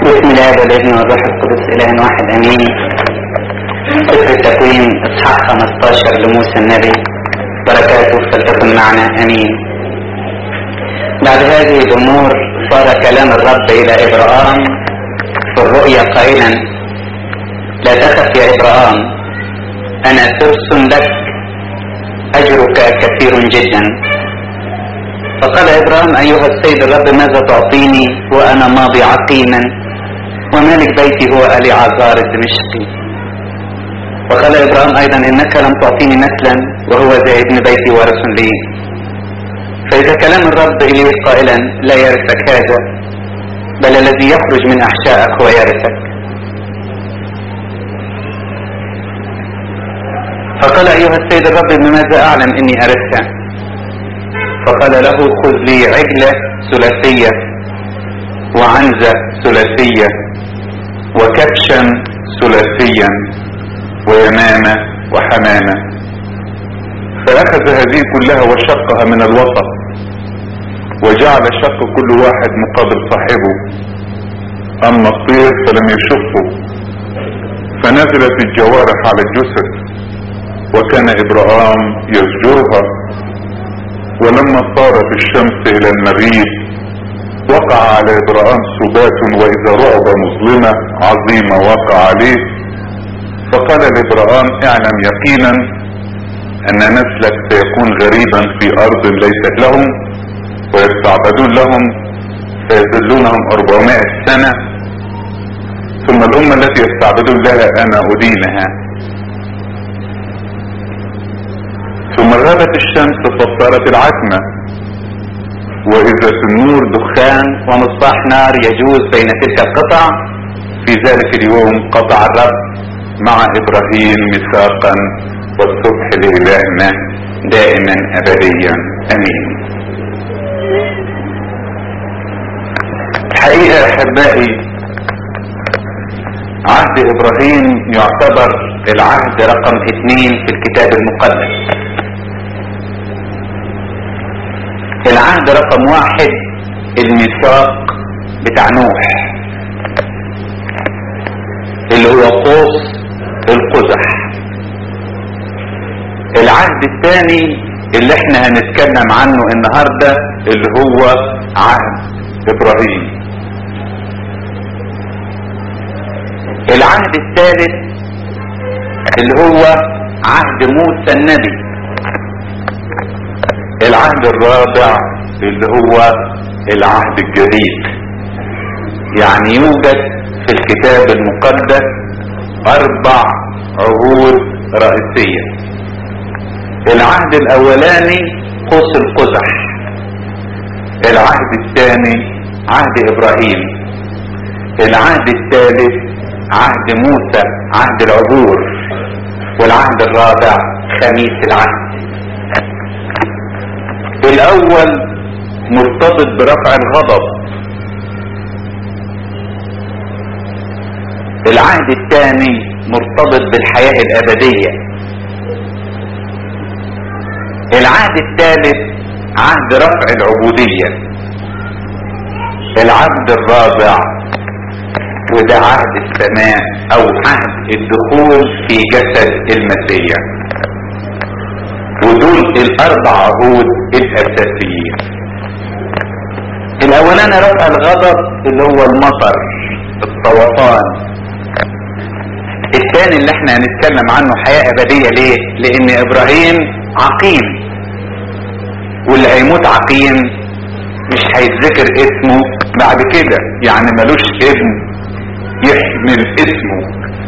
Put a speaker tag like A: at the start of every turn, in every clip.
A: بسم الله والابن والروح القدس اله واحد امين سفر التكوين اصحاح 15 لموسى النبي بركاته فلتكن معنا امين بعد هذه الامور صار كلام الرب الى ابراهام في الرؤيا قائلا لا تخف يا ابراهام انا ترس لك اجرك كثير جدا فقال ابراهيم ايها السيد الرب ماذا تعطيني وانا ماضي عقيما ومالك بيتي هو اليعازار الدمشقي وقال ابراهيم ايضا انك لم تعطيني مثلا وهو ذا ابن بيتي وارث لي فاذا كلام الرب اليه قائلا لا يرثك هذا بل الذي يخرج من احشائك هو يرثك فقال ايها السيد الرب بماذا اعلم اني ارثك فقال له خذ لي عجلة ثلاثية وعنزة ثلاثية وكبشا ثلاثيا ويمامة وحمامة فأخذ هذه كلها وشقها من الوسط وجعل شق كل واحد مقابل صاحبه أما الطير فلم يشقه فنزلت الجوارح على الجسد وكان إبراهام يزجرها ولما صارت الشمس الى المغيب وقع على ابراهام سبات واذا رعبة مظلمة عظيمة وقع عليه فقال لابراهام اعلم يقينا ان نسلك سيكون غريبا في ارض ليست لهم ويستعبدون لهم فيذلونهم 400 سنة ثم الامة التي يستعبدون لها انا ادينها ثم غابت الشمس فصارت العتمة واذا في النور دخان ومصباح نار يجوز بين تلك القطع في ذلك اليوم قطع الرب مع ابراهيم ميثاقا والصبح لالهنا دائما ابديا امين الحقيقة احبائي عهد ابراهيم يعتبر العهد رقم اثنين في الكتاب المقدس العهد رقم واحد الميثاق بتاع نوح اللي هو قوس القزح العهد الثاني اللي احنا هنتكلم عنه النهاردة اللي هو عهد ابراهيم العهد الثالث اللي هو عهد موسى النبي العهد الرابع اللي هو العهد الجديد يعني يوجد في الكتاب المقدس اربع عهود رئيسية العهد الاولاني قوس القزح العهد الثاني عهد ابراهيم العهد الثالث عهد موسى عهد العبور والعهد الرابع خميس العهد الاول مرتبط برفع الغضب العهد الثاني مرتبط بالحياة الابدية العهد الثالث عهد رفع العبودية العهد الرابع وده عهد السماء او عهد الدخول في جسد المسيح ودول الاربع عهود الاساسيين الاولاني رفع الغضب اللي هو المطر الطوفان الثاني اللي احنا هنتكلم عنه حياة ابدية ليه لان ابراهيم عقيم واللي هيموت عقيم مش هيتذكر اسمه بعد كده يعني ملوش ابن يحمل اسمه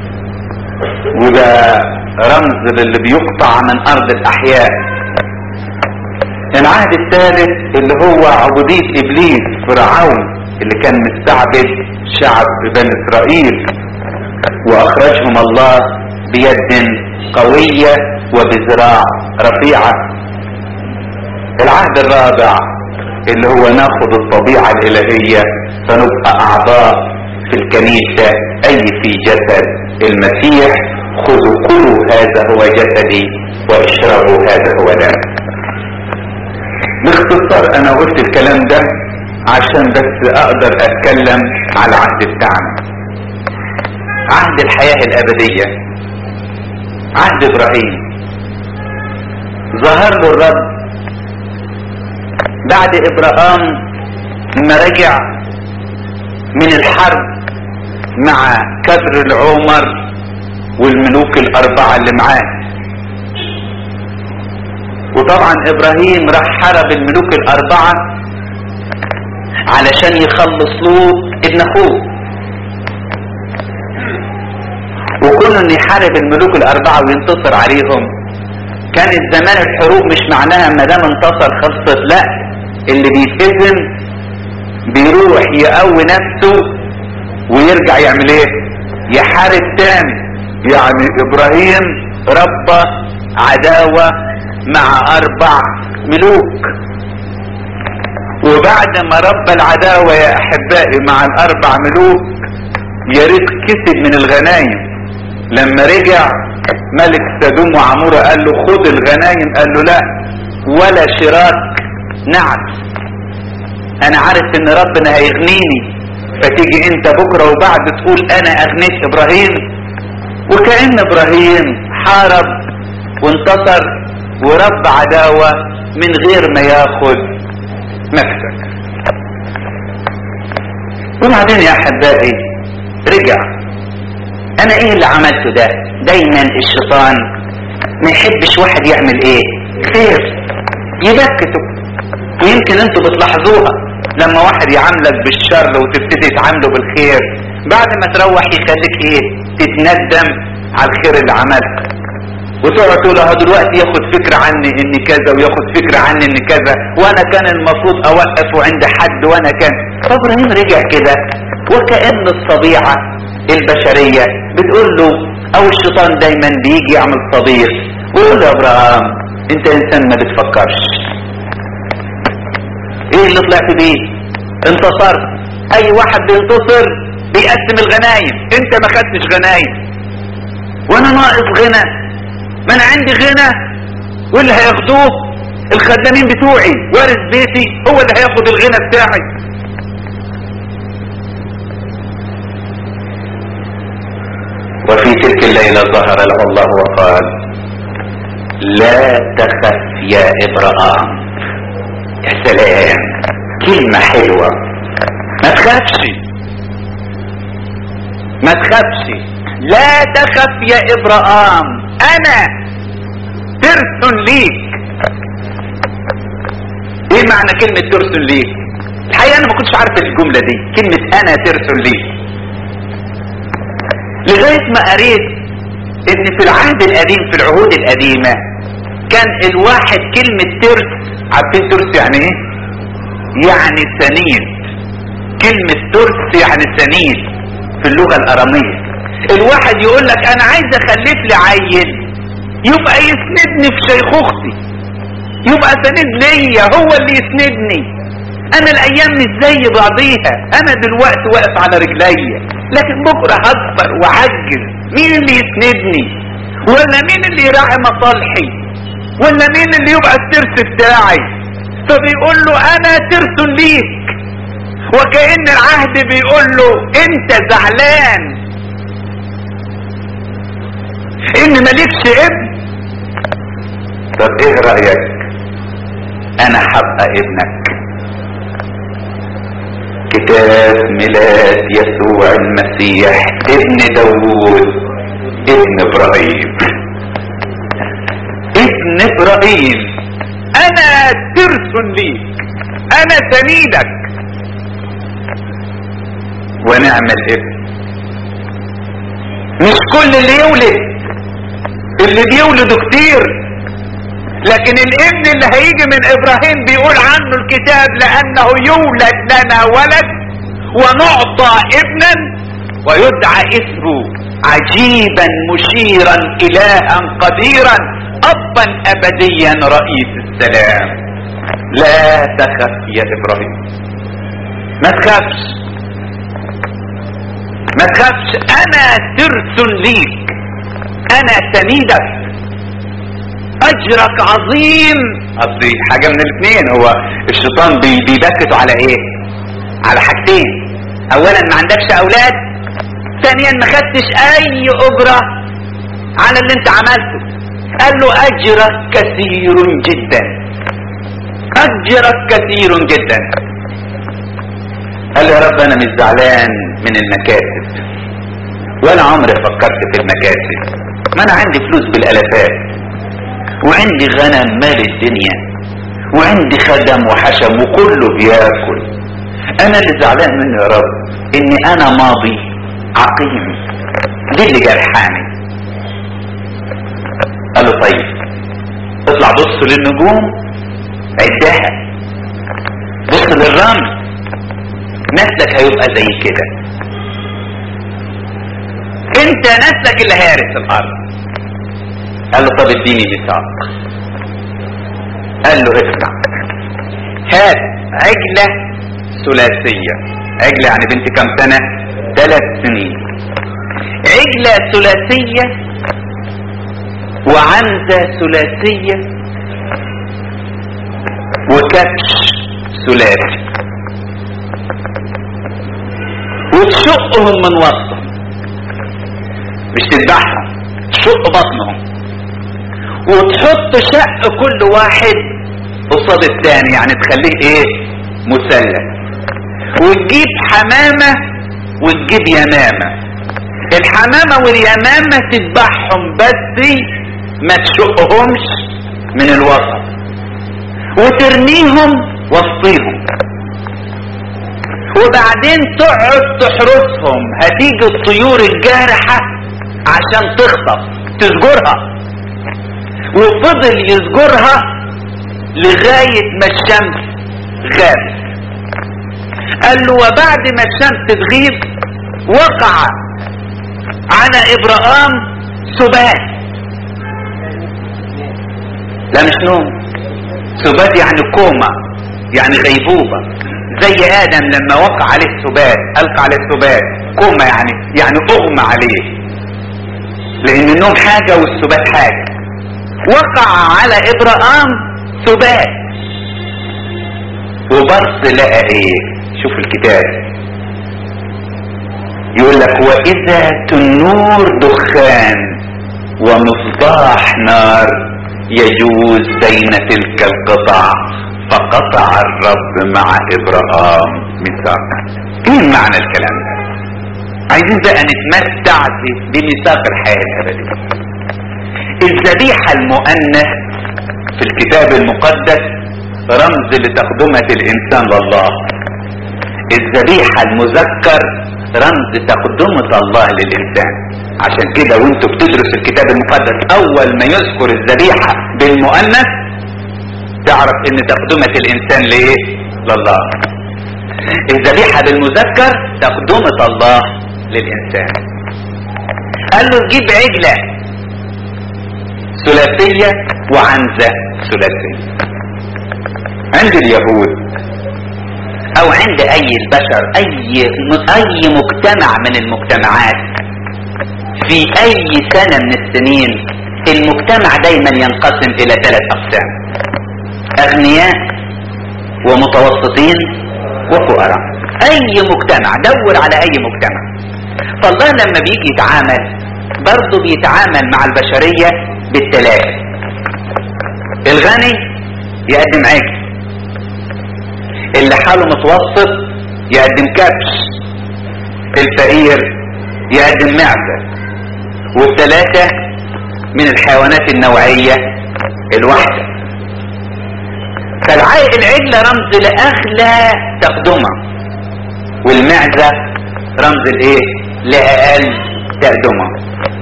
A: وده رمز للي بيقطع من ارض الاحياء العهد الثالث اللي هو عبودية ابليس فرعون اللي كان مستعبد شعب بني اسرائيل واخرجهم الله بيد قوية وبذراع رفيعة العهد الرابع اللي هو ناخد الطبيعة الالهية فنبقى اعضاء في الكنيسة اي في جسد المسيح خذوا كلوا هذا هو جسدي واشربوا هذا هو دم باختصار انا قلت الكلام ده
B: عشان بس اقدر اتكلم على العهد بتاعنا عهد الحياة الابدية عهد ابراهيم ظهر له الرب بعد ابراهام ما رجع من الحرب مع كبر العمر والملوك الاربعة اللي معاه وطبعا ابراهيم راح حرب الملوك الاربعة علشان يخلص لوط ابن اخوه وكون ان يحارب الملوك الاربعة وينتصر عليهم كانت زمان الحروب مش معناها ما دام انتصر خلصت لا اللي بيتهزم بيروح يقوي نفسه ويرجع يعمل ايه يحارب تاني يعني ابراهيم ربى عداوة مع اربع ملوك وبعد ما ربى العداوة يا احبائي مع الاربع ملوك يا ريت كسب من الغنايم لما رجع ملك سدوم وعمورة قال له خد الغنايم قال له لا ولا شراك نعم انا عارف ان ربنا هيغنيني فتيجي انت بكرة وبعد تقول انا اغنيت ابراهيم وكأن ابراهيم حارب وانتصر ورب عداوة من غير ما ياخد مكسب وبعدين يا احبائي رجع انا ايه اللي عملته ده دايما الشيطان ما يحبش واحد يعمل ايه خير يبكته ويمكن انتوا بتلاحظوها لما واحد يعاملك بالشر وتبتدي تعامله بالخير بعد ما تروح يخليك ايه تتندم على الخير اللي عملته وتقعد تقول اهو دلوقتي ياخد فكرة عني اني كذا وياخد فكرة عني اني كذا وانا كان المفروض اوقفه عند حد وانا كان فابراهيم رجع كده وكأن الطبيعة البشرية بتقول له او الشيطان دايما بيجي يعمل صديق ويقول له يا ابراهام انت انسان ما بتفكرش ايه اللي طلعت بيه انتصرت اي واحد بينتصر بيقسم الغنايم انت ما خدتش غنايم وانا ناقص غنى ما انا عندي غنى واللي هياخدوه الخدامين بتوعي وارث بيتي هو اللي هياخد الغنى بتاعي وفي تلك الليلة ظهر له الله وقال لا تخف يا إبراهام يا سلام كلمة حلوة ما تخافش ما تخافش لا تخف يا إبراهام أنا ترس ليك ايه معنى كلمة ترس ليك الحقيقة انا ما كنتش عارف الجملة دي كلمة انا ترس ليك لغاية ما قريت ان في العهد القديم في العهود القديمة كان الواحد كلمة ترس عارفين ترس يعني ايه يعني سنيد كلمة ترس يعني سنيد في اللغة الارامية الواحد يقول لك انا عايز اخلف لي عيل يبقى يسندني في شيخوختي يبقى سند ليا هو اللي يسندني انا الايام مش زي بعضيها انا دلوقتي واقف على رجليا لكن بكره هكبر وعجز مين اللي يسندني ولا مين اللي يراعي مصالحي ولا مين اللي يبقى الترس بتاعي فبيقول له انا ترس ليك وكأن العهد بيقول له انت زعلان ان مالكش ابن طب ايه رأيك انا حبقى ابنك كتاب ميلاد يسوع المسيح ابن داوود ابن ابراهيم ابن ابراهيم انا ترس ليك انا سنيدك ونعمل ابن مش كل اللي يولد اللي بيولدوا كتير لكن الابن اللي هيجي من ابراهيم بيقول عنه الكتاب لانه يولد لنا ولد ونعطى ابنا ويدعى اسمه عجيبا مشيرا الها قديرا ابا ابديا رئيس السلام لا تخف يا ابراهيم ما تخافش ما تخافش انا ترس ليك انا سنيدك اجرك عظيم قصدي حاجة من الاثنين هو الشيطان بي بيبكته على ايه على حاجتين اولا ما عندكش اولاد ثانيا ما خدتش اي اجرة على اللي انت عملته قال له اجرك كثير جدا اجرك كثير جدا قال له يا رب انا مش زعلان من المكاسب ولا عمري فكرت في المكاسب ما انا عندي فلوس بالالافات وعندي غنم مال الدنيا وعندي خدم وحشم وكله بياكل انا اللي زعلان منه يا رب اني انا ماضي عقيم دي اللي جرحاني قال له طيب اطلع بص للنجوم عدها بص للرمل نسلك هيبقى زي كده انت نسلك اللي هيرث الارض قال له طب اديني ميثاق قال له اسمع هات عجلة ثلاثية عجلة يعني بنت كم سنة ثلاث سنين عجلة ثلاثية وعنزة ثلاثية وكبش ثلاثي وتشقهم من وسطهم مش تذبحهم تشق بطنهم وتحط شق كل واحد قصاد الثاني يعني تخليه ايه مثلث وتجيب حمامة وتجيب يمامة الحمامة واليمامة تذبحهم بس ما تشقهمش من الوسط وترميهم وسطيهم وبعدين تقعد تحرسهم هتيجي الطيور الجارحة عشان تخطف تسجرها وفضل يسجرها لغاية ما الشمس غابت قال له وبعد ما الشمس تغيب وقع على ابراهام سبات لا مش نوم سبات يعني كوما يعني غيبوبة زي ادم لما وقع عليه السبات القى عليه السبات كوما يعني يعني اغمى عليه لان النوم حاجة والسبات حاجة وقع على ابراهام سبات وبص لقى ايه شوف الكتاب يقول لك واذا تنور دخان ومصباح نار يجوز بين تلك القطع فقطع الرب مع ابراهام ميثاقا ايه معنى الكلام ده عايزين بقى نتمتع بميثاق الحياه الابديه الذبيحه المؤنث في الكتاب المقدس رمز لتقدمه الانسان لله الذبيحه المذكر رمز تقدمه الله للانسان عشان كده وانتوا بتدرس الكتاب المقدس اول ما يذكر الذبيحه بالمؤنث تعرف ان تقدمة الانسان ليه لله الذبيحة بالمذكر تقدمة الله للانسان قال له جيب عجلة ثلاثية وعنزة ثلاثية عند اليهود او عند اي البشر اي اي مجتمع من المجتمعات في اي سنة من السنين المجتمع دايما ينقسم الى ثلاث اقسام اغنياء ومتوسطين وفقراء اي مجتمع دور على اي مجتمع فالله لما بيجي يتعامل برضه بيتعامل مع البشرية بالثلاثة الغني يقدم عجل اللي حاله متوسط يقدم كبش الفقير يقدم معزة والثلاثة من الحيوانات النوعية الواحدة فالعائق العجلة رمز لأغلى تقدمة والمعزة رمز الايه لأقل تقدمة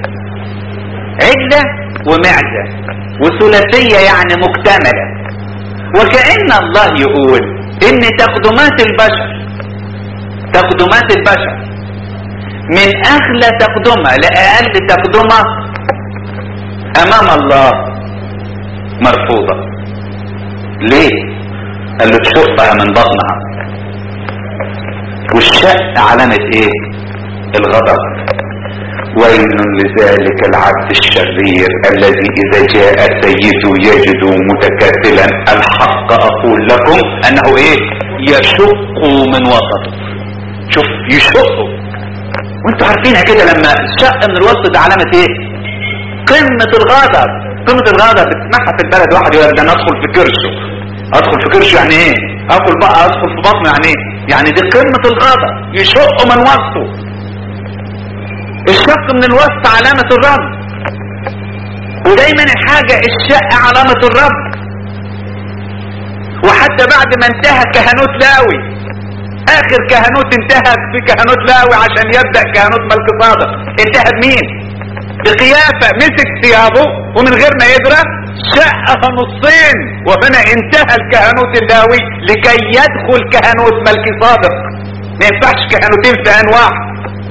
B: عجلة ومعزة وثلاثية يعني مكتملة وكأن الله يقول ان تقدمات البشر تقدمات البشر من اغلى تقدمة لأقل تقدمة امام الله مرفوضة ليه قال له تشقها من بطنها والشق علامة ايه الغضب ويل لذلك العبد الشرير الذي اذا جاء سيده يجد متكافلا الحق اقول لكم انه ايه يشق من وسطه شوف يشقه وانتوا عارفينها كده لما شق من الوسط ده علامة ايه قمة الغضب قمة الغضب بتسمعها في البلد واحد يقول ده انا ادخل في كرشه ادخل في كرشه يعني ايه اكل بقى ادخل في بطنه يعني ايه يعني دي قمة الغضب يشق من وسطه الشق من الوسط علامة الرب ودايما الحاجة الشق علامة الرب وحتى بعد ما انتهى كهنوت لاوي اخر كهنوت انتهى في كهنوت لاوي عشان يبدأ كهنوت ملك صادق انتهى بمين بقيافة مسك ثيابه ومن غير ما يدرى شقها نصين وهنا انتهى الكهنوت اللاوي لكي يدخل كهنوت ملك صادق ما ينفعش كهنوتين في ان واحد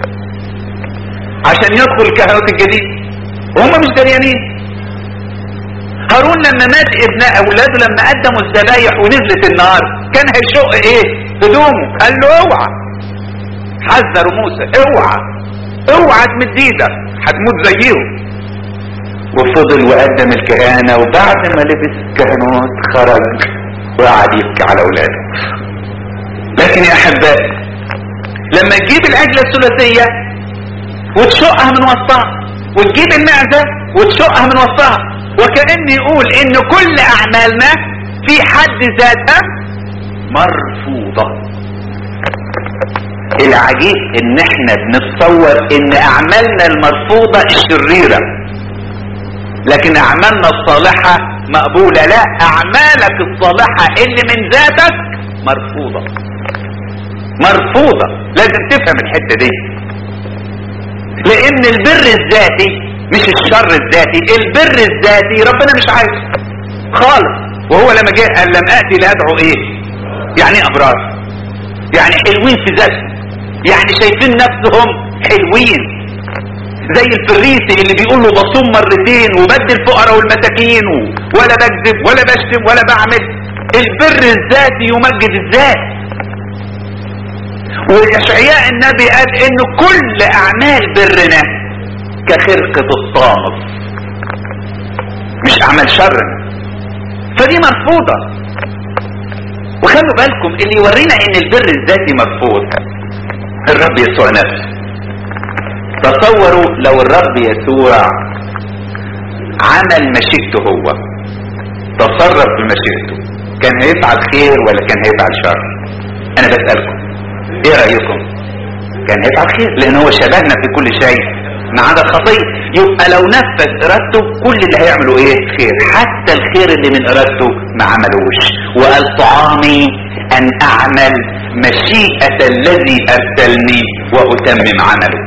B: عشان يدخل الكهنوت الجديد وهم مش دريانين هارون لما مات ابن اولاده لما قدموا الذبايح ونزلت النار كان هيشق ايه هدومه قال له اوعى حذروا موسى اوعى اوعى تمد ايدك هتموت زيهم وفضل وقدم الكهانه وبعد ما لبس الكهنوت خرج وقعد يبكي على اولاده لكن يا احبائي لما تجيب العجله الثلاثيه وتشقها من وسطها وتجيب المعزة وتشقها من وسطها وكأن يقول ان كل اعمالنا في حد ذاتها مرفوضة العجيب ان احنا بنتصور ان اعمالنا المرفوضة الشريرة لكن اعمالنا الصالحة مقبولة لا اعمالك الصالحة اللي من ذاتك مرفوضة مرفوضة لازم تفهم الحتة دي لان البر الذاتي مش الشر الذاتي البر الذاتي ربنا مش عايزه خالص وهو لما جاء قال لم اتي لادعو ايه يعني ابرار يعني حلوين في ذاتهم يعني شايفين نفسهم حلوين زي الفريسي اللي بيقول له بصوم مرتين وبدي الفقراء والمساكين ولا بكذب ولا بشتم ولا بعمل البر الذاتي يمجد الذات واشعياء النبي قال ان كل اعمال برنا كخرقة الطامس مش اعمال شرنا فدي مرفوضة وخلوا بالكم اللي يورينا ان البر الذاتي مرفوض الرب يسوع نفسه تصوروا لو الرب يسوع عمل مشيئته هو تصرف بمشيئته كان هيفعل خير ولا كان هيفعل شر انا بسألكم ايه رأيكم كان هيفعل خير لان هو شبهنا في كل شيء ما عدا الخطية يبقى لو نفذ ارادته كل اللي هيعملوا ايه خير حتى الخير اللي من ارادته ما عملوش وقال طعامي ان اعمل مشيئة الذي ارسلني واتمم عمله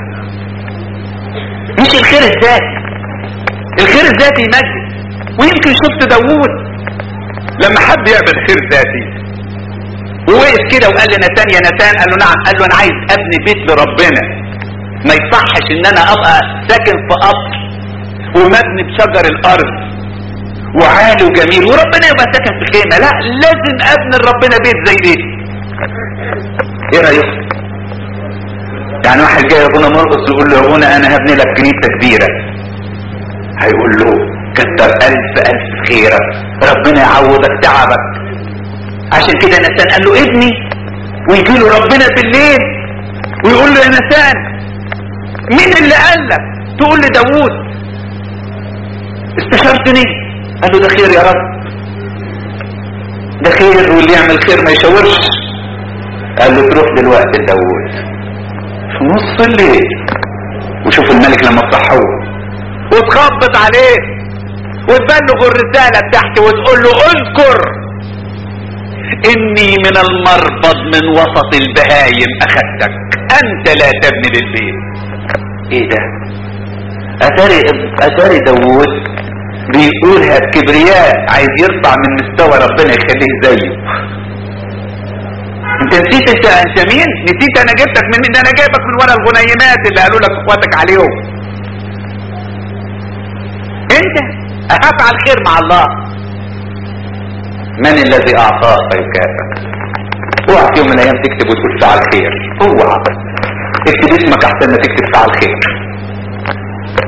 B: مش الخير الذاتي الخير الذاتي يمجد ويمكن شفت داوود لما حب يعمل خير ذاتي ووقف كده وقال لنتان يا نتان قال له نعم قال له انا عايز ابني بيت لربنا ما يصحش ان انا ابقى ساكن في قصر ومبني بشجر الارض وعالي وجميل وربنا يبقى ساكن في خيمه لا لازم ابني لربنا بيت زي دي ايه رايكم يعني واحد جاي ابونا مرقص يقول له يا ابونا انا هبني لك كنيسه كبيره هيقول له كتر الف الف خيرك ربنا يعوضك تعبك عشان كده نسان قال له ابني ويجي له ربنا بالليل ويقول له يا نسان مين اللي قال لك تقول لي داوود استشرتني قال له ده خير يا رب ده خير واللي يعمل خير ما يشاورش قال له تروح دلوقتي لداوود في نص الليل وشوف الملك لما تصحوه وتخبط عليه وتبلغ الرسالة بتاعته وتقول له اذكر اني من المربض من وسط البهايم اخذتك انت لا تبني للبيت ايه ده اتاري اتاري داوود بيقولها بكبرياء عايز يرفع من مستوى ربنا يخليه زيه انت نسيت انت انت مين نسيت انا جبتك من مين ده انا جايبك من ورا الغنيمات اللي قالوا لك اخواتك عليهم انت هفعل خير مع الله من الذي اعطاك فيكافئ اوعى في يوم من الايام تكتب وتقول فعل خير اوعى اكتب اسمك احسن ما تكتب فعل خير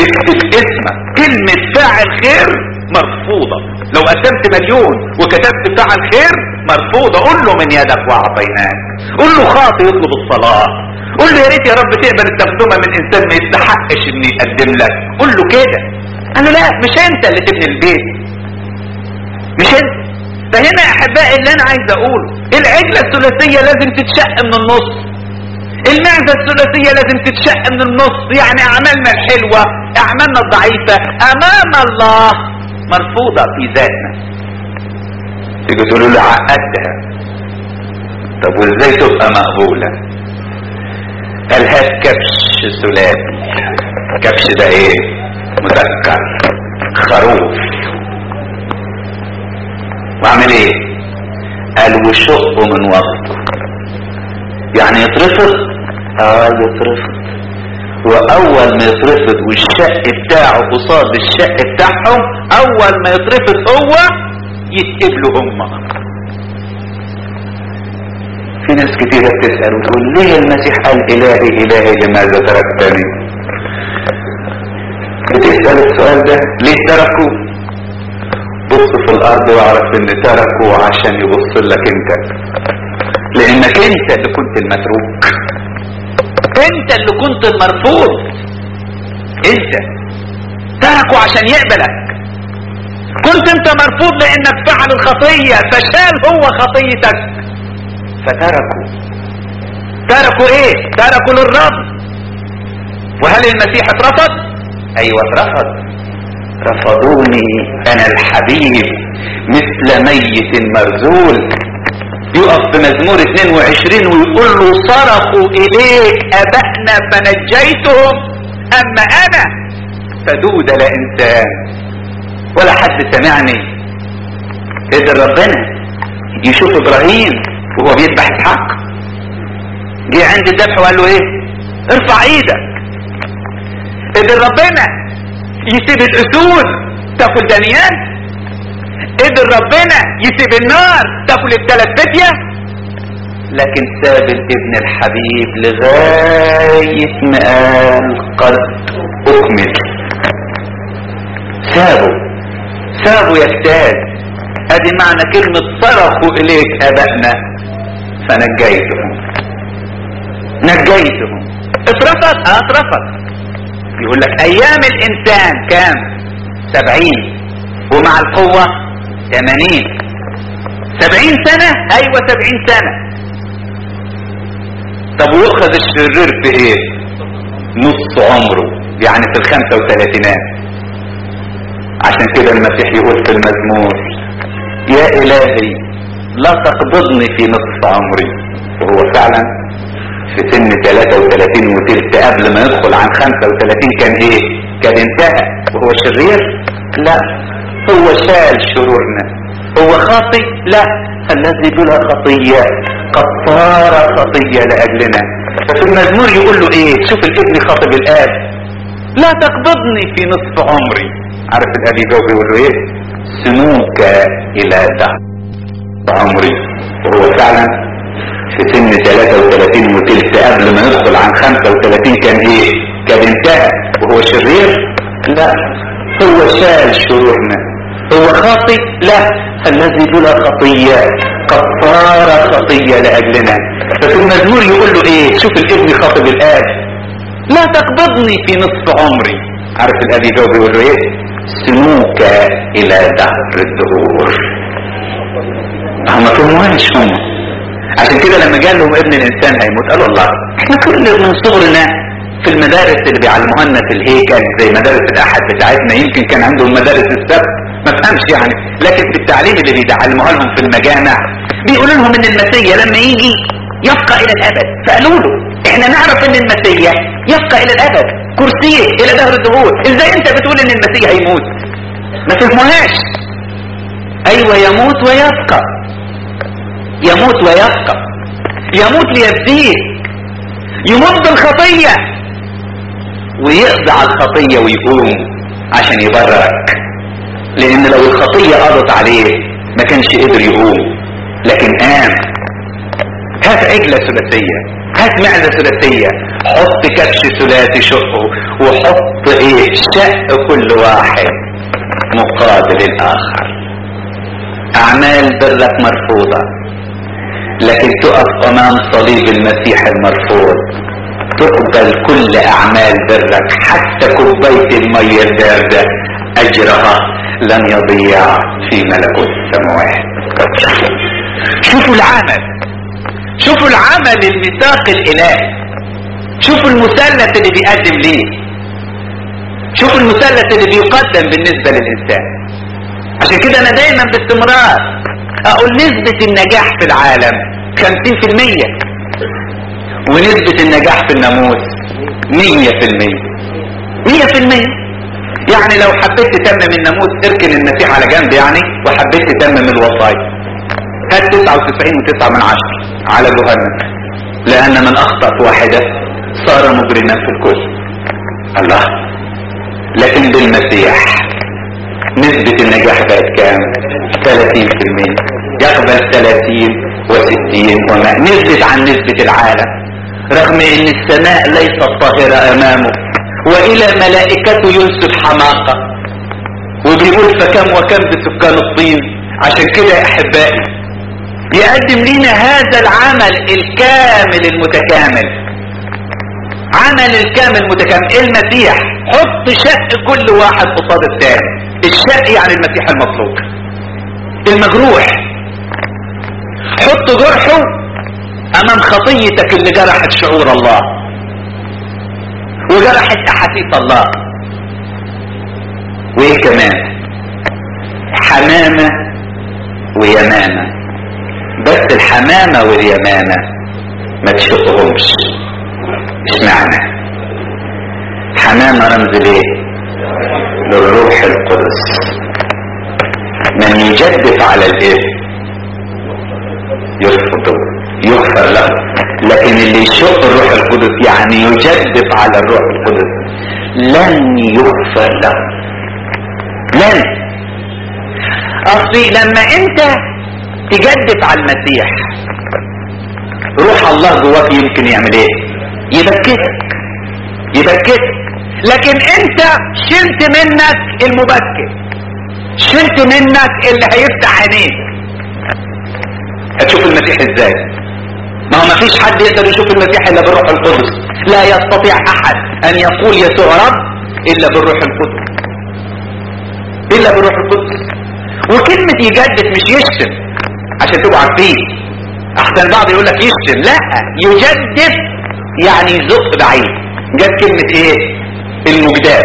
B: اكتب اسمك كلمة فاعل خير مرفوضة لو قسمت مليون وكتبت فاعل خير مرفوضة قول له من يدك واعطيناك قول له خاطي يطلب الصلاة قول له يا ريت يا رب تقبل التقدمة من انسان ما يستحقش ان يقدم لك قول له كده انا لا مش انت اللي تبني البيت مش انت فهنا يا احبائي اللي انا عايز اقوله العجلة الثلاثية لازم تتشق من النص المعزة الثلاثية لازم تتشق من النص يعني اعمالنا الحلوة اعمالنا الضعيفة امام الله مرفوضة في ذاتنا تيجي تقولوا لي عقدتها طب وازاي تبقى مقبولة قال هات كبش ثلاثي كبش ده ايه مذكر خروف واعمل ايه قال وشقه من وسطه يعني يترفض اه يترفض واول ما يترفض والشق بتاعه قصاد الشق بتاعهم اول ما يترفض هو يتقبلوا هم في ناس كتيرة بتسأل وتقول ليه المسيح قال الهي الهي لماذا تركتني بتسأل السؤال ده ليه تركوا بص في الارض واعرف ان تركوا عشان يبص لك انت لانك انت اللي كنت المتروك انت اللي كنت المرفوض انت تركوا عشان يقبلك كنت انت مرفوض لانك فعل الخطية فشال هو خطيتك فتركوا تركوا ايه تركوا للرب وهل المسيح اترفض ايوه اترفض رفضوني انا الحبيب مثل ميت مرزول يقف في مزمور 22 ويقول له صرخوا اليك ابائنا فنجيتهم اما انا فدود لا انسان ولا حد سمعني قدر ربنا يشوف ابراهيم وهو بيذبح اسحاق جه عند الذبح وقال له ايه ارفع ايدك قدر ربنا يسيب الاسود تاكل دانيال قدر ربنا يسيب النار تاكل الثلاث فتية لكن ساب الابن الحبيب لغاية ما قال قد اكمل سابه سابه يجتاز ادي معنى كلمة صرخوا اليك ابائنا فنجيتهم نجيتهم اترفض اه اترفض يقول لك ايام الانسان كام سبعين ومع القوة ثمانين سبعين سنة ايوة سبعين سنة طب ويؤخذ الشرير في ايه نص عمره يعني في الخمسة وثلاثينات عشان كده المسيح يقول في المزمور يا الهي لا تقبضني في نصف عمري وهو فعلا في سن 33 وتلت قبل ما يدخل عن 35 كان ايه كان انتهى وهو شرير لا هو شال شرورنا هو خاطي لا الذي بلا خطية قد صار خطية لأجلنا ففي المزمور يقول له ايه شوف الابن خاطب الاب لا تقبضني في نصف عمري عارف الاب يجاوب يقول له ايه سنوك الى دهر عمري وهو فعلا في سن 33 وتلت قبل ما يدخل عن 35 كان ايه كان انتهى وهو شرير لا هو شال شرورنا هو خاطئ لا الذي بلا خطية قد صار خطية لأجلنا ففي المزمور يقول له ايه شوف الابن خاطب الآب لا تقبضني في نصف عمري عارف الآب يجاوب يقول له ايه سنوك إلى دهر الدهور هم ما فهموهاش هم عشان كده لما قال لهم ابن الانسان هيموت قالوا الله احنا كل من صغرنا في المدارس اللي بيعلموها لنا في الهيكل زي مدارس الاحد بتاعتنا يمكن كان عندهم مدارس السبت ما فهمش يعني لكن في التعليم اللي بيعلموها لهم في المجامع بيقولوا لهم ان المسيح لما يجي يبقى الى الابد فقالوا له احنا نعرف ان المسيح يبقى الى الابد كرسيه الى دهر الدهور ازاي انت بتقول ان المسيح هيموت ما فهموهاش ايوه يموت ويبقى يموت ويبقى يموت ليفديك يموت بالخطية ويقضي على الخطية ويقوم عشان يبررك لان لو الخطية قضت عليه ما كانش قدر يقوم لكن قام هات عجلة ثلاثية هات معدة ثلاثية حط كبش ثلاثي شقه وحط ايه شق كل واحد مقابل الاخر اعمال برك مرفوضة لكن تقف امام صليب المسيح المرفوض تقبل كل اعمال برك حتى كوباية المية الباردة اجرها لن يضيع في ملكوت السماوات شوفوا العمل شوفوا العمل الميثاق الالهي شوفوا المثلث اللي بيقدم ليه شوفوا المثلث اللي بيقدم بالنسبة للإنسان عشان كده أنا دايما باستمرار أقول نسبة النجاح في العالم 50% ونسبة النجاح في الناموس 100% 100% يعني لو حبيت تتمم الناموس اركن المسيح على جنب يعني وحبيت تتمم الوصايا هات 99 و9 من عشر على جهنم لأن من أخطأت واحدة صار مجرما في الكل الله لكن بالمسيح نسبة النجاح بقت كام 30% يقبل 30 و60 وما نزلت عن نسبة العالم رغم ان السماء ليست طاهرة امامه والى ملائكته ينسب حماقة وبيقول فكم وكم بسكان الطين عشان كده يا احبائي يقدم لنا هذا العمل الكامل المتكامل عمل الكامل متكامل المسيح حط شق كل واحد قصاد الثاني الشق يعني المسيح المطلوب المجروح حط جرحه امام خطيتك اللي جرحت شعور الله وجرحت احاسيس الله وايه كمان حمامة ويمامة بس الحمامة واليمامة ما تشقهمش اشمعنى حمامة رمز ليه للروح القدس من يجدف على الاسم يرفضه يغفر له لكن اللي يشق الروح القدس يعني يجدف على الروح القدس لن يغفر له لن اصلي لما انت تجدف على المسيح روح الله جواك يمكن يعمل ايه يبكتك يبكتك لكن انت شلت منك المبكت شلت منك اللي هيفتح عينيك هتشوف المسيح ازاي ما هو مفيش حد يقدر يشوف المسيح الا بالروح القدس لا يستطيع احد ان يقول يسوع رب الا بالروح القدس الا بالروح القدس وكلمة يجدد مش يشتم عشان تبقوا عارفين احسن البعض يقول لك يشتم لا يجدد يعني يزق بعيد جت كلمة ايه المجداد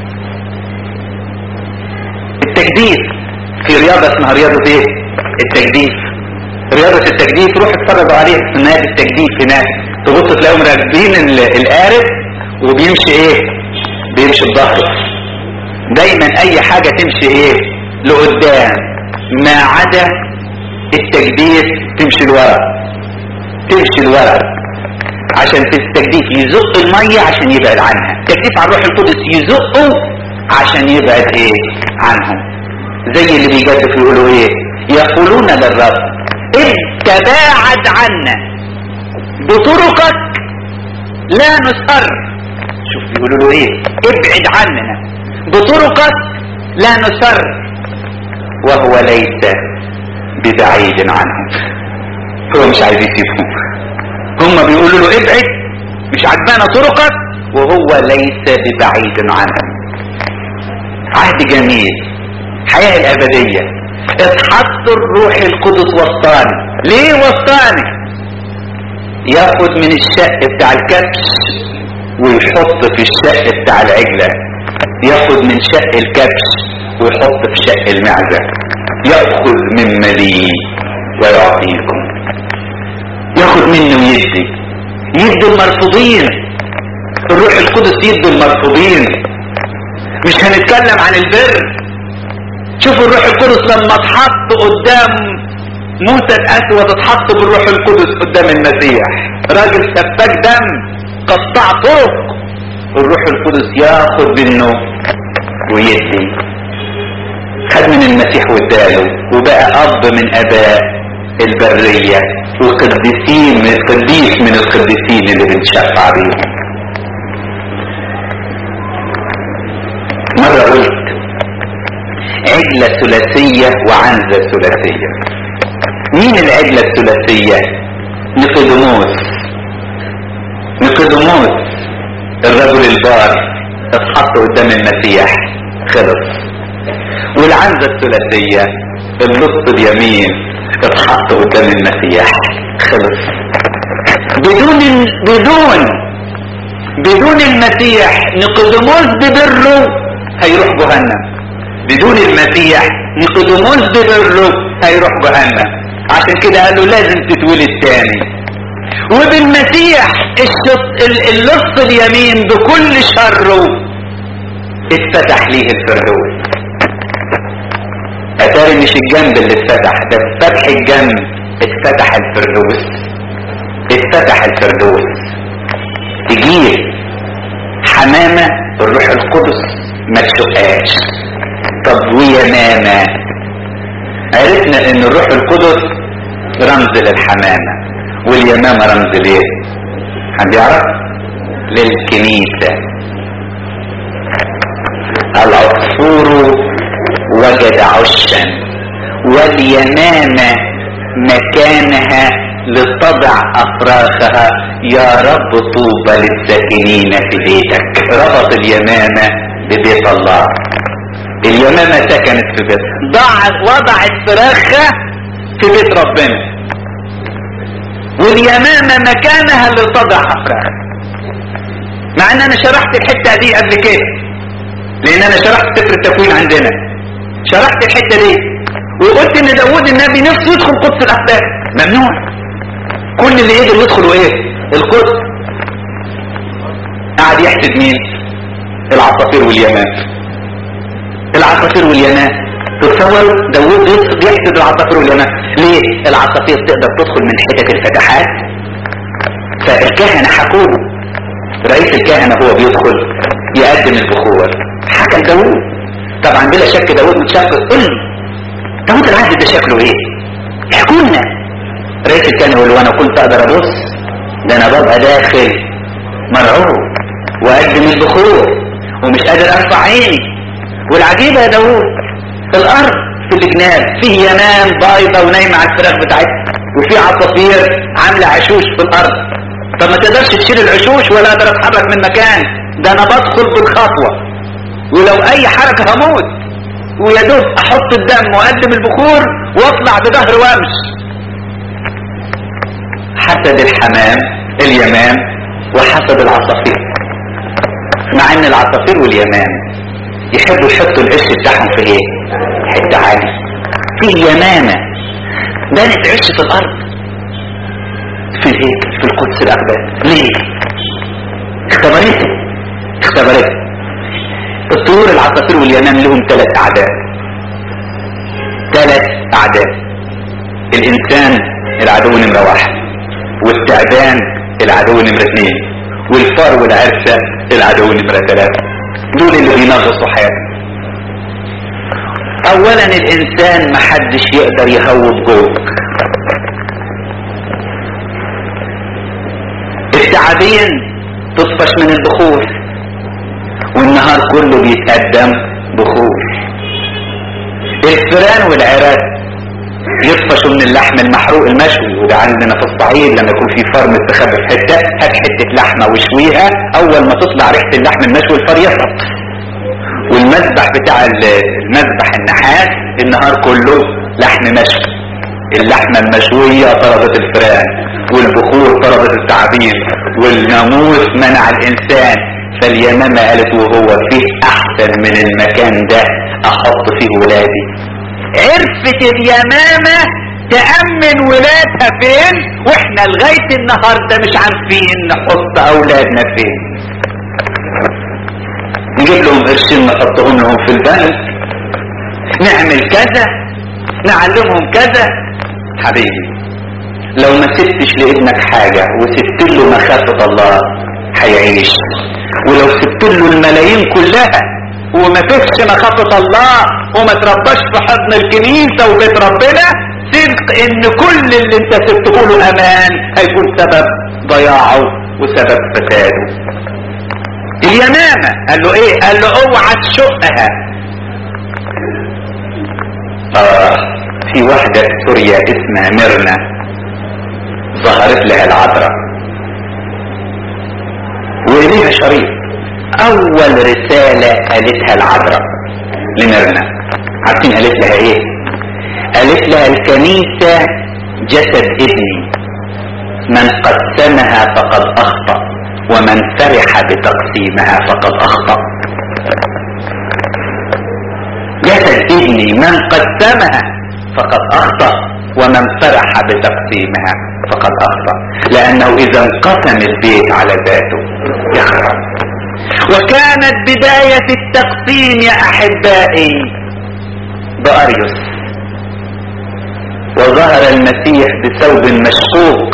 B: التجديد في رياضة اسمها رياضة ايه التجديد رياضة التجديد روح اتفرجوا عليها في نادي التجديد هناك تبص تلاقيهم راكبين القارب وبيمشي ايه بيمشي بظهره دايما اي حاجة تمشي ايه لقدام ما عدا التجديد تمشي لورا تمشي لورا عشان في التجديد يزق المية عشان يبعد عنها التجديد على الروح القدس يزقه عشان يبعد ايه عنهم زي اللي بيجدف يقولوا ايه يقولون للرب تباعد عنا بطرقك لا نسر شوف بيقولوا له ايه ابعد عننا بطرقك لا نسر وهو ليس ببعيد عنهم هو مش عايز يسيبهم هم بيقولوا له ابعد مش عجبانا طرقك وهو ليس ببعيد عنهم عهد جميل حياة الأبدية اتحط الروح القدس وسطاني ليه وسطاني ياخد من الشق بتاع الكبش ويحط في الشق بتاع العجلة ياخد من شق الكبش ويحط في شق المعزة يأخذ من مليء ويعطيكم ياخد منه ويدي يدي المرفوضين الروح القدس يدي المرفوضين مش هنتكلم عن البر شوفوا الروح القدس لما اتحط قدام موسى الاسود اتحط بالروح القدس قدام المسيح راجل سفاك دم قطع طرق الروح القدس ياخد منه ويدي خد من المسيح واداله وبقى اب من اباء البرية وقديسين من قديس من القديسين اللي بنشفع بيهم عجلة ثلاثية وعنزة ثلاثية مين العجلة الثلاثية نيقوديموس نيقوديموس الرجل البار اتحط قدام المسيح خلص والعنزة الثلاثية اللص اليمين اتحط قدام المسيح خلص بدون بدون بدون المسيح نيقوديموس ببره هيروح جهنم بدون المسيح نيقوديموس ببره هيروح جهنم عشان كده قال له لازم تتولد تاني وبالمسيح اللص اليمين بكل شره اتفتح ليه الفردوس اتاري مش الجنب اللي اتفتح ده فتح الجنب اتفتح الفردوس اتفتح الفردوس تجيب حمامة الروح القدس ما تشقاش طب ويمامة عرفنا ان الروح القدس رمز للحمامة واليمامة رمز ليه حد يعرف للكنيسة العصفور وجد عشا واليمامة مكانها لتضع افراخها يا رب طوبى للساكنين في بيتك ربط اليمامة ببيت الله اليمامة سكنت في بيت ضعت وضعت فراخها في بيت ربنا واليمامة مكانها لتضع افراخها مع ان انا شرحت الحتة دي قبل كده لان انا شرحت سفر التكوين عندنا شرحت الحتة دي وقلت ان داود النبي نفسه يدخل قدس الاحداث ممنوع كل اللي يقدر يدخلوا ايه القدس قاعد يحسد مين العصافير واليمام العصافير واليمام تصور داود يحسد العصافير واليمام ليه العصافير تقدر تدخل من حتت الفتحات فالكهنة حكوه رئيس الكهنة هو بيدخل يقدم البخور حكى داود طبعا بلا شك داود متشكر قل داود العهد ده شكله ايه احكوا لنا رئيس الكهنة يقول وانا كنت اقدر ابص ده انا ببقى داخل مرعوب واقدم البخور ومش قادر ارفع عيني والعجيبة يا داود الارض في الجناب فيه يمام بايضة ونايمة على الفراخ بتاعتها وفي عصافير عاملة عشوش في الارض فما تقدرش تشيل العشوش ولا اقدر اتحرك من مكان ده انا بدخل بالخطوة ولو اي حركة هموت ويا دوب احط الدم واقدم البخور واطلع بظهر وامشي حسد الحمام اليمام وحسد العصافير مع ان العصافير واليمام يحبوا يحطوا العش بتاعهم في ايه حته عالي في يمامه بنت عش في الارض في الهيكل في القدس الاقدام ليه اختبرت اختبرت الطيور العصافير واليمام لهم ثلاث اعداء ثلاث اعداء الانسان العدو نمرة واحد والتعبان العدو نمرة اثنين والفار والعرسة العدو نمرة ثلاثة دول اللي بينغصوا حياتنا اولا الانسان محدش يقدر يهوب جوه التعابين تطفش من البخور والنهار كله بيتقدم بخور الفئران والعراس يطفشوا من اللحم المحروق المشوي وده عندنا في الصعيد لما يكون في فار مستخبي في حته هات حته لحمه وشويها اول ما تطلع ريحه اللحم المشوي الفار يهرب والمذبح بتاع المذبح النحاس النهار كله لحم مشوي اللحمه المشويه طردت الفئران والبخور طردت التعابين والناموس منع الانسان فاليمامة قالت وهو فيه احسن من المكان ده احط فيه ولادي عرفت اليمامة تأمن ولادها فين واحنا لغاية النهاردة مش عارفين نحط اولادنا فين نجيب لهم قرشين نحطهم لهم في البنك نعمل كذا نعلمهم كذا حبيبي لو ما سبتش لابنك حاجة وسبت له مخافة الله هيعيش ولو سبت له الملايين كلها وما فيش مخافة الله وما ترباش في حضن الكنيسة وبيت ربنا صدق ان كل اللي انت سبته له امان هيكون سبب ضياعه وسبب فساده اليمامة قال له ايه قال له اوعى تشقها آه في واحدة في سوريا اسمها ميرنا ظهرت لها العذراء وإليها شريط أول رسالة قالتها العذراء لميرنا عارفين قالت لها إيه؟ قالت لها الكنيسة جسد ابني من قسمها فقد أخطأ ومن فرح بتقسيمها فقد أخطأ جسد ابني من قسمها فقد أخطأ ومن فرح بتقسيمها فقد أخطأ لأنه إذا انقسم البيت على ذاته يخرب وكانت بداية التقسيم يا أحبائي بأريوس وظهر المسيح بثوب مشقوق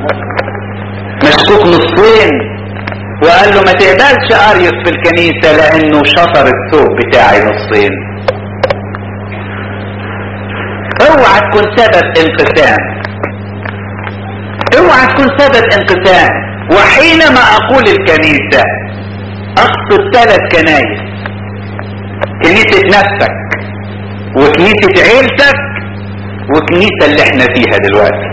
B: مشقوق نصين وقال له ما تقبلش اريوس في الكنيسة لانه شطر الثوب بتاعي نصين اوعى تكون سبب انقسام اوعى تكون سبب انقسام وحينما اقول الكنيسة اقصد ثلاث كنايس كنيسة نفسك وكنيسة عيلتك وكنيسة اللي احنا فيها دلوقتي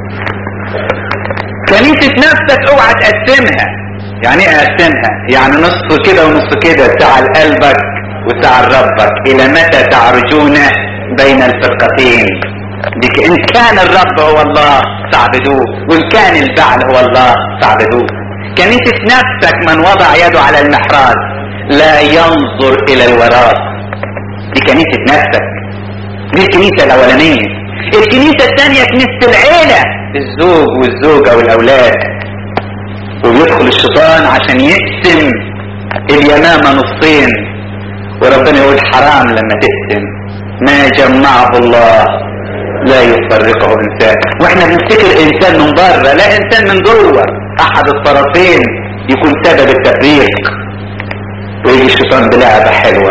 B: كنيسة نفسك اوعى تقسمها يعني ايه اقسمها يعني نص كده ونص كده ساعة لقلبك وساعة لربك الى متى تعرجون بين الفرقتين بك ان كان الرب هو الله فاعبدوه وان كان البعل هو الله فاعبدوه كنيسة نفسك من وضع يده على المحراث لا ينظر الى الوراء دي كنيسة نفسك دي الكنيسة الاولانية الكنيسة الثانية كنيسة العيلة الزوج والزوجة والاولاد وبيدخل الشيطان عشان يقسم اليمامة نصين وربنا يقول حرام لما تقسم ما جمعه الله لا يفرقه انسان واحنا بنفتكر انسان من بره لا انسان من جوه احد الطرفين يكون سبب التفريق ويجي الشيطان بلعبة حلوة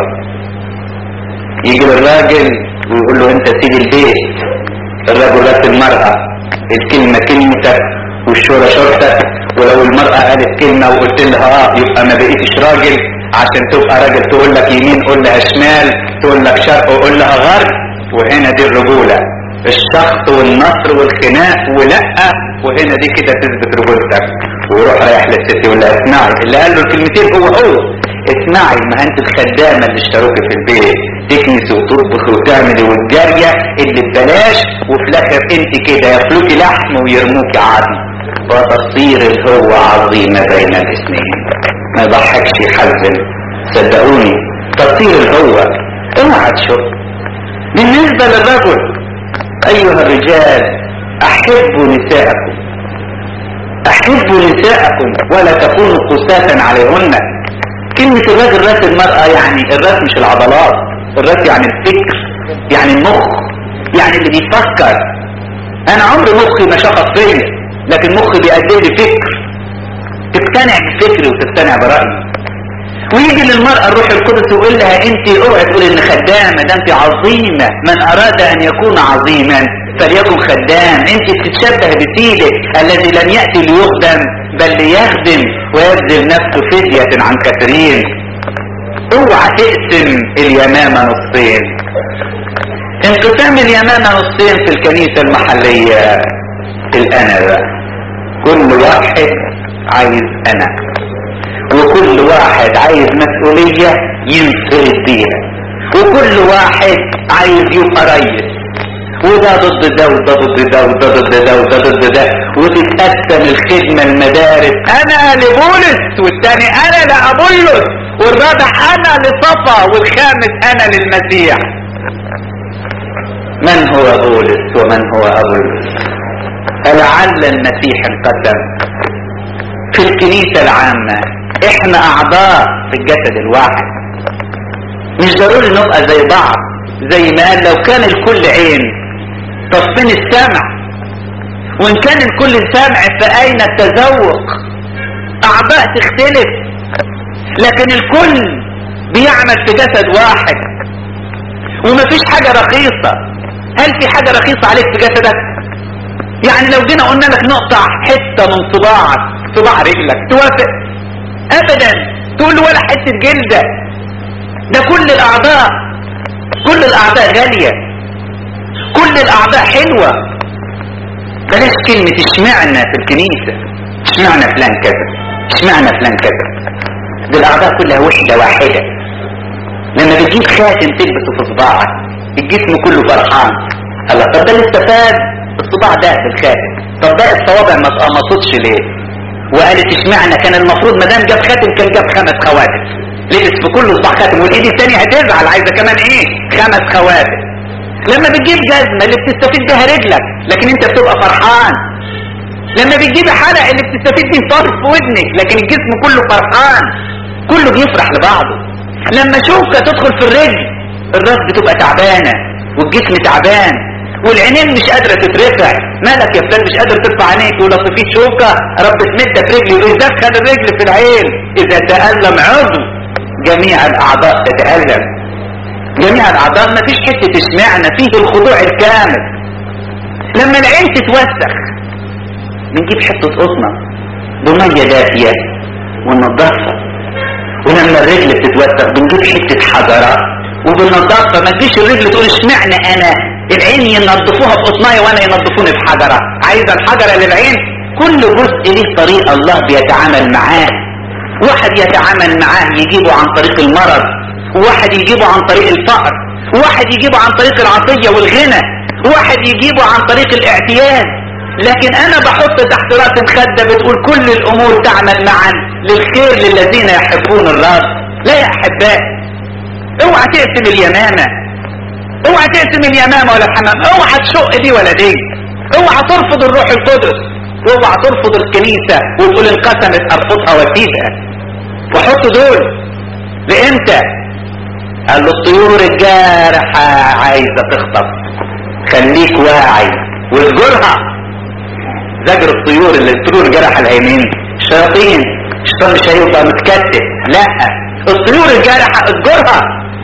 B: يجي للراجل ويقول له انت سيد البيت الرجل راس المرأة الكلمة كلمتك والشورى شورتك ولو المرأة قالت كلمة وقلت لها اه يبقى ما بقيتش راجل عشان تبقى راجل تقول لك يمين قول لها شمال تقول لك شرق وقول لها غرب وهنا دي الرجولة الشخص والنصر والخناق ولا وهنا دي كده تثبت رجولتك ويروح رايح للست يقول لها اسمعي اللي قال له الكلمتين هو هو اسمعي ما انت الخدامة اللي اشتروكي في البيت تكنسي وتطبخي وتعملي والجارية اللي ببلاش وفي الاخر انت كده ياكلوكي لحم ويرموكي عظم وتصير الهوة عظيمة بين الاثنين ما يضحكش يحزن صدقوني تصير الهوة اوعى تشوف بالنسبة للرجل ايها الرجال احبوا نساءكم احبوا نساءكم ولا تكونوا قساة عليهن كلمة الراجل راس المرأة يعني الراس مش العضلات الراس يعني الفكر يعني المخ يعني اللي بيفكر انا عمري مخي ما شخص فيا لكن مخي بيقدم لي فكر تقتنع بفكري وتقتنع برأيي ويجي للمرأة الروح القدس ويقول لها انت اوعي تقول ان خدامة ده انت عظيمة من اراد ان يكون عظيما فليكن خدام انت بتتشبه بسيدك الذي لم يأتي ليخدم بل ليخدم ويبذل نفسه فدية عن كثيرين اوعى تقسم اليمامة نصين انقسام اليمامة نصين في الكنيسة المحلية الانا بقى كل واحد عايز انا وكل واحد عايز مسؤولية ينفرد بيها وكل واحد عايز يبقى ريس وده ضد ده وده ضد ده وده ضد ده وده ضد ده وتتقسم الخدمة المدارس انا لبولس والتاني انا لابولس والرابع انا لصفا والخامس انا للمسيح من هو بولس ومن هو ابولس فلعل المسيح انقسم في الكنيسة العامة احنا اعضاء في الجسد الواحد مش ضروري نبقى زي بعض زي ما قال لو كان الكل عين طب فين السمع وان كان الكل سمع فاين التذوق اعضاء تختلف لكن الكل بيعمل في جسد واحد ومفيش حاجة رخيصة هل في حاجة رخيصة عليك في جسدك يعني لو جينا قلنا لك نقطع حتة من صباعك صباع رجلك توافق ابدا تقول ولا حتة جلدة ده كل الاعضاء كل الاعضاء غالية كل الاعضاء حلوة بلاش كلمة اشمعنا في الكنيسة اشمعنا فلان كذا اشمعنا فلان كذا دي الاعضاء كلها وحدة واحدة لما بتجيب خاتم تلبسه في صباعك الجسم كله فرحان الله طب ده اللي استفاد الصباع ده بالخاتم طب ده الصوابع ما اتقمصتش ليه وقالت اشمعنى كان المفروض ما دام جاب خاتم كان جاب خمس خواتم لبس في كل صباع خاتم والايد الثانيه هتزعل عايزه كمان ايه خمس خواتم لما بتجيب جزمه اللي بتستفيد بيها رجلك لكن انت بتبقى فرحان لما بتجيب حلق اللي بتستفيد بيه طرف في ودنك لكن الجسم كله فرحان كله بيفرح لبعضه لما شوكه تدخل في الرجل الراس بتبقى تعبانه والجسم تعبان والعينين مش قادرة تترفع مالك يا فلان مش قادر ترفع عينيك ولا في شوكة رب تمدك رجلي ويدخل الرجل في العين اذا تألم عضو جميع الاعضاء تتألم جميع الاعضاء ما فيش حتة اشمعنى فيه الخضوع الكامل لما العين تتوسخ بنجيب حتة قطنة بمية دافية وننضفها ولما الرجل بتتوسخ بنجيب حتة حجرة وبننضفها ما تجيش الرجل تقول اشمعنى انا العين ينظفوها بقطنايه وانا ينظفوني بحجره عايزه الحجره للعين كل جزء ليه طريقه الله بيتعامل معاه واحد يتعامل معاه يجيبه عن طريق المرض وواحد يجيبه عن طريق الفقر وواحد يجيبه عن طريق العطيه والغنى واحد يجيبه عن طريق الاعتياد لكن انا بحط تحت راس مخده بتقول كل الامور تعمل معا للخير للذين يحبون الرب لا يا احبائي اوعى تقسم اليمامه اوعى تقسم اليمامة ولا الحمام اوعى تشق دي ولا دي اوعى ترفض الروح القدس واوعى ترفض الكنيسة وتقول انقسمت ارفضها واسيبها وحط دول لامتى قال له الطيور الجارحة عايزة تخطف خليك واعي واذجرها زجر الطيور اللي الطيور الجارحة الهيمين شياطين الشيطان مش هيبقى متكتف لا الطيور الجارحة اذجرها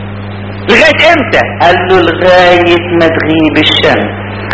B: لغاية امتى قال له لغاية ما تغيب الشمس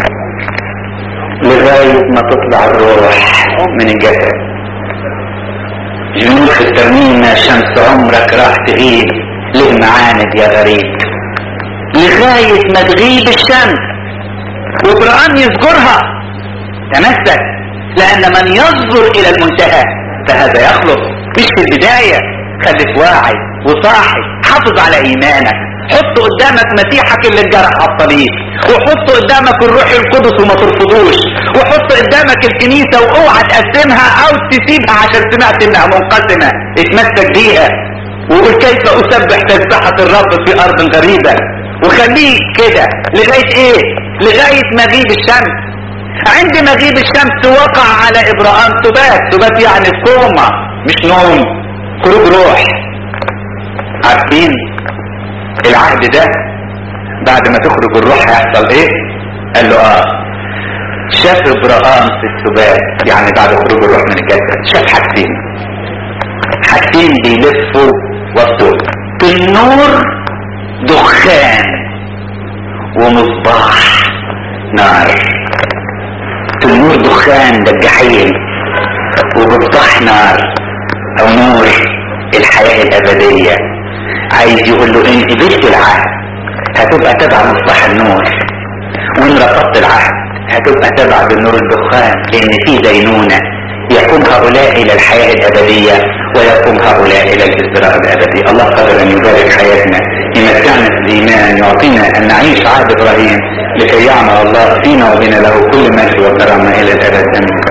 B: لغاية ما تطلع الروح من الجسد جنود في الترميمة شمس عمرك راح تغيب ليه معاند يا غريب لغاية ما تغيب الشمس وقرآن يذكرها تمسك لأن من ينظر إلى المنتهى فهذا يخلص مش في البداية خليك واعي وصاحي حافظ على إيمانك حط قدامك مسيحك اللي اتجرح على الصليب وحط قدامك الروح القدس وما ترفضوش وحط قدامك الكنيسة واوعى تقسمها او تسيبها عشان سمعت انها منقسمة اتمسك بيها وقول كيف اسبح تسبحة الرب في ارض غريبة وخليك كده لغاية ايه لغاية مغيب الشمس عند مغيب الشمس وقع على ابراهام سبات سبات يعني كوما مش نوم خروج روح عارفين العهد ده بعد ما تخرج الروح هيحصل ايه قال له اه شاف ابراهام في السبات يعني بعد خروج الروح من الجسد شاف حاجتين حاجتين بيلفوا وسطه النور دخان ومصباح نار النور دخان ده الجحيم ومصباح نار او نور الحياة الابدية عايز يقول له ان قبلت العهد هتبقى تبع مصباح النور وان رفضت العهد هتبقى تبع بالنور الدخان لان في دينونة يقوم هؤلاء الى الحياة الابدية ويقوم هؤلاء الى الازدراء الابدي الله قادر ان يبارك حياتنا يمتعنا في الايمان يعطينا ان نعيش عهد ابراهيم لكي يعمل الله فينا وبنا له كل مجد وكرامة الى الابد امين